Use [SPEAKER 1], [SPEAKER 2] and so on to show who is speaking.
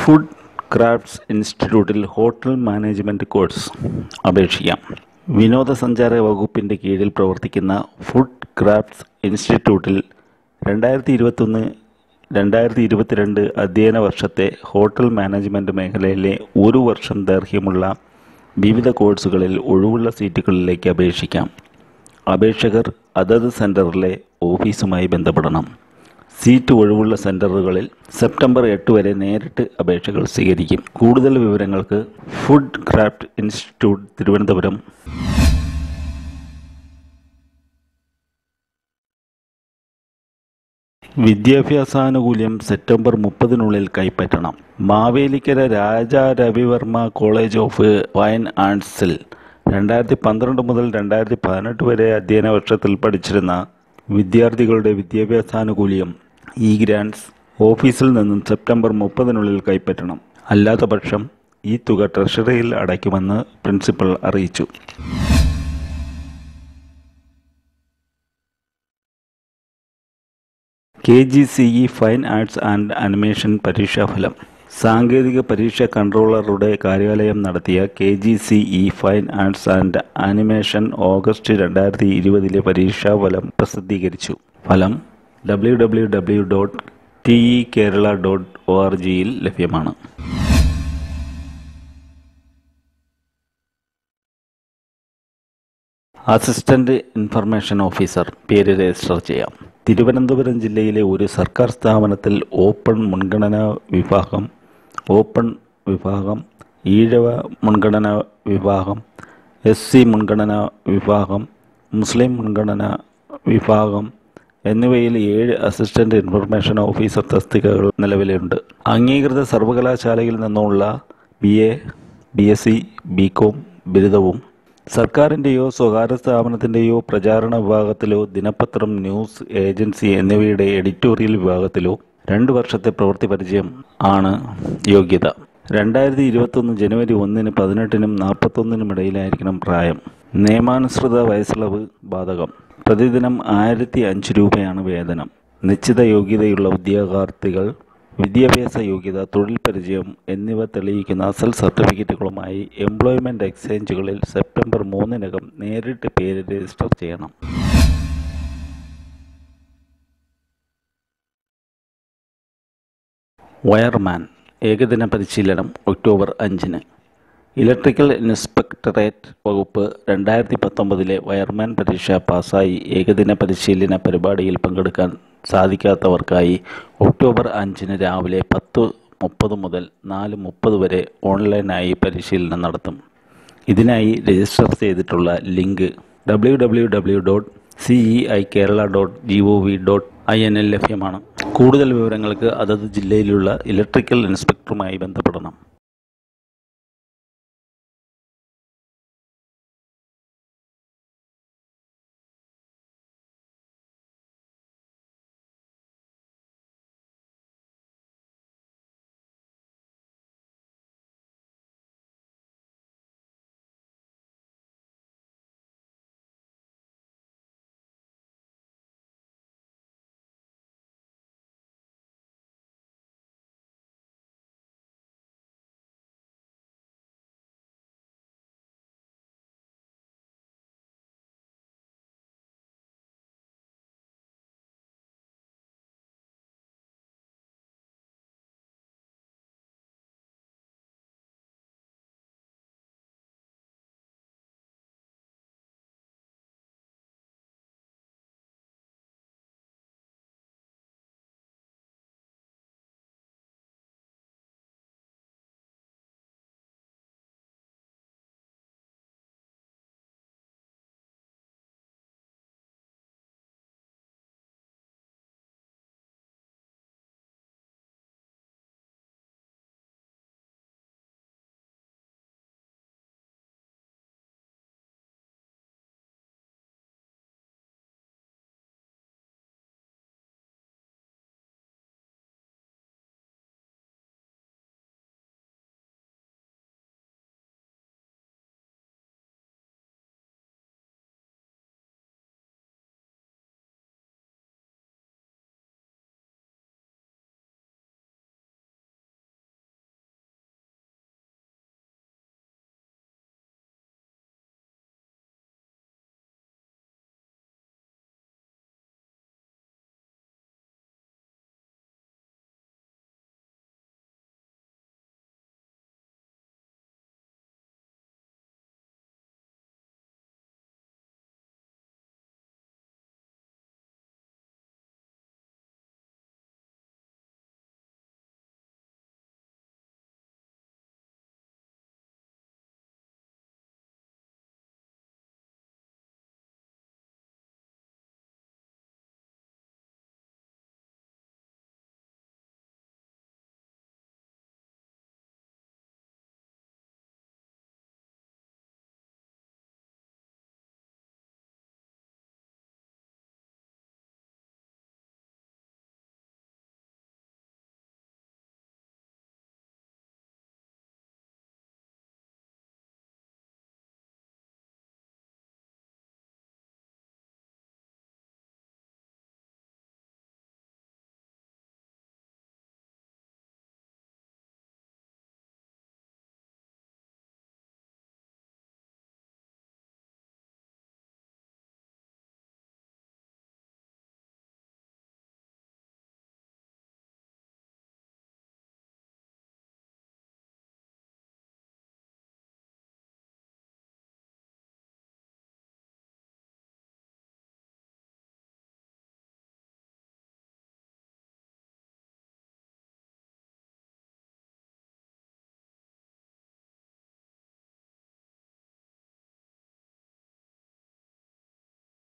[SPEAKER 1] food crafts ഇൻസ്റ്റിറ്റ്യൂട്ടിൽ hotel management course അപേക്ഷിക്കാം വിനോദസഞ്ചാര വകുപ്പിൻ്റെ കീഴിൽ പ്രവർത്തിക്കുന്ന ഫുഡ് ക്രാഫ്റ്റ്സ് ഇൻസ്റ്റിറ്റ്യൂട്ടിൽ രണ്ടായിരത്തി ഇരുപത്തൊന്ന് രണ്ടായിരത്തി ഇരുപത്തിരണ്ട് അധ്യയന വർഷത്തെ ഹോട്ടൽ മാനേജ്മെൻറ്റ് മേഖലയിലെ ഒരു വർഷം ദൈർഘ്യമുള്ള വിവിധ കോഴ്സുകളിൽ ഒഴിവുള്ള സീറ്റുകളിലേക്ക് അപേക്ഷിക്കാം അപേക്ഷകർ അതത് സെൻറ്ററിലെ ഓഫീസുമായി ബന്ധപ്പെടണം സീറ്റ് ഒഴിവുള്ള സെൻറ്ററുകളിൽ സെപ്റ്റംബർ എട്ട് വരെ നേരിട്ട് അപേക്ഷകൾ സ്വീകരിക്കും കൂടുതൽ വിവരങ്ങൾക്ക് ഫുഡ് ക്രാഫ്റ്റ് ഇൻസ്റ്റിറ്റ്യൂട്ട് തിരുവനന്തപുരം വിദ്യാഭ്യാസാനുകൂല്യം സെപ്റ്റംബർ മുപ്പതിനുള്ളിൽ കൈപ്പറ്റണം Mavelikkara Raja Ravivarma college of fine ആർട്സിൽ രണ്ടായിരത്തി പന്ത്രണ്ട് മുതൽ രണ്ടായിരത്തി പതിനെട്ട് വരെ അധ്യയന വർഷത്തിൽ പഠിച്ചിരുന്ന വിദ്യാർത്ഥികളുടെ വിദ്യാഭ്യാസാനുകൂല്യം ഇ ഗ്രാൻസ് ഓഫീസിൽ നിന്നും സെപ്റ്റംബർ മുപ്പതിനുള്ളിൽ കൈപ്പറ്റണം അല്ലാത്ത പക്ഷം ഈ തുക ട്രഷറിയിൽ അടയ്ക്കുമെന്ന് പ്രിൻസിപ്പൽ അറിയിച്ചു K G C E fine arts and animation പരീക്ഷാഫലം സാങ്കേതിക പരീക്ഷ കൺട്രോളറുടെ കാര്യാലയം നടത്തിയ K G C E fine arts and animation August രണ്ടായിരത്തി ഇരുപതിലെ പരീക്ഷാഫലം പ്രസിദ്ധീകരിച്ചു ഫലം W W W dot T E Kerala dot O R ജിയിൽ ലഭ്യമാണ് അസിസ്റ്റന്റ് ഇൻഫർമേഷൻ ഓഫീസർ പേര് രജിസ്റ്റർ ചെയ്യാം തിരുവനന്തപുരം ജില്ലയിലെ ഒരു സർക്കാർ സ്ഥാപനത്തിൽ ഓപ്പൺ മുൻഗണനാ വിഭാഗം ഓപ്പൺ വിഭാഗം ഈഴവ മുൻഗണനാ വിഭാഗം എസ് സി മുൻഗണനാ വിഭാഗം മുസ്ലിം മുൻഗണനാ വിഭാഗം എന്നിവയിൽ ഏഴ് അസിസ്റ്റന്റ് ഇൻഫർമേഷൻ ഓഫീസർ തസ്തികകൾ നിലവിലുണ്ട് അംഗീകൃത സർവകലാശാലയിൽ നിന്നുള്ള B A B S C B com ബിരുദവും സർക്കാരിൻ്റെയോ സ്വകാര്യ സ്ഥാപനത്തിൻ്റെയോ പ്രചാരണ വിഭാഗത്തിലോ ദിനപത്രം ന്യൂസ് ഏജൻസി എന്നിവയുടെ എഡിറ്റോറിയൽ വിഭാഗത്തിലോ രണ്ട് വർഷത്തെ പ്രവൃത്തി പരിചയം ആണ് യോഗ്യത രണ്ടായിരത്തി ഇരുപത്തൊന്ന് ജനുവരി ഒന്നിന് പതിനെട്ടിനും നാൽപ്പത്തൊന്നിനും ഇടയിലായിരിക്കണം പ്രായം നിയമാനുസൃത വയസ്സിളവ് ബാധകം പ്രതിദിനം ആയിരത്തി അഞ്ച് രൂപയാണ് വേതനം നിശ്ചിത യോഗ്യതയുള്ള ഉദ്യോഗാർത്ഥികൾ വിദ്യാഭ്യാസ യോഗ്യത തൊഴിൽ പരിചയം എന്നിവ തെളിയിക്കുന്ന അസൽ സർട്ടിഫിക്കറ്റുകളുമായി എംപ്ലോയ്മെൻറ്റ് എക്സ്ചേഞ്ചുകളിൽ സെപ്റ്റംബർ മൂന്നിനകം നേരിട്ട് പേര് രജിസ്റ്റർ ചെയ്യണം വയർമാൻ ഏകദിന പരിശീലനം ഒക്ടോബർ അഞ്ചിന് ഇലക്ട്രിക്കൽ ഇൻസ്പെക്ടറേറ്റ് വകുപ്പ് രണ്ടായിരത്തി പത്തൊമ്പതിലെ വയർമാൻ പരീക്ഷ പാസ്സായി ഏകദിന പരിശീലന പരിപാടിയിൽ പങ്കെടുക്കാൻ സാധിക്കാത്തവർക്കായി ഒക്ടോബർ അഞ്ചിന് രാവിലെ പത്ത് മുപ്പത് മുതൽ നാല് മുപ്പത് വരെ ഓൺലൈനായി പരിശീലനം നടത്തും ഇതിനായി രജിസ്റ്റർ ചെയ്തിട്ടുള്ള link W W W dot C E I Kerala dot G O V dot I N L ലഭ്യമാണ് കൂടുതൽ വിവരങ്ങൾക്ക് അതത് ജില്ലയിലുള്ള ഇലക്ട്രിക്കൽ ഇൻസ്പെക്ടറുമായി ബന്ധപ്പെടണം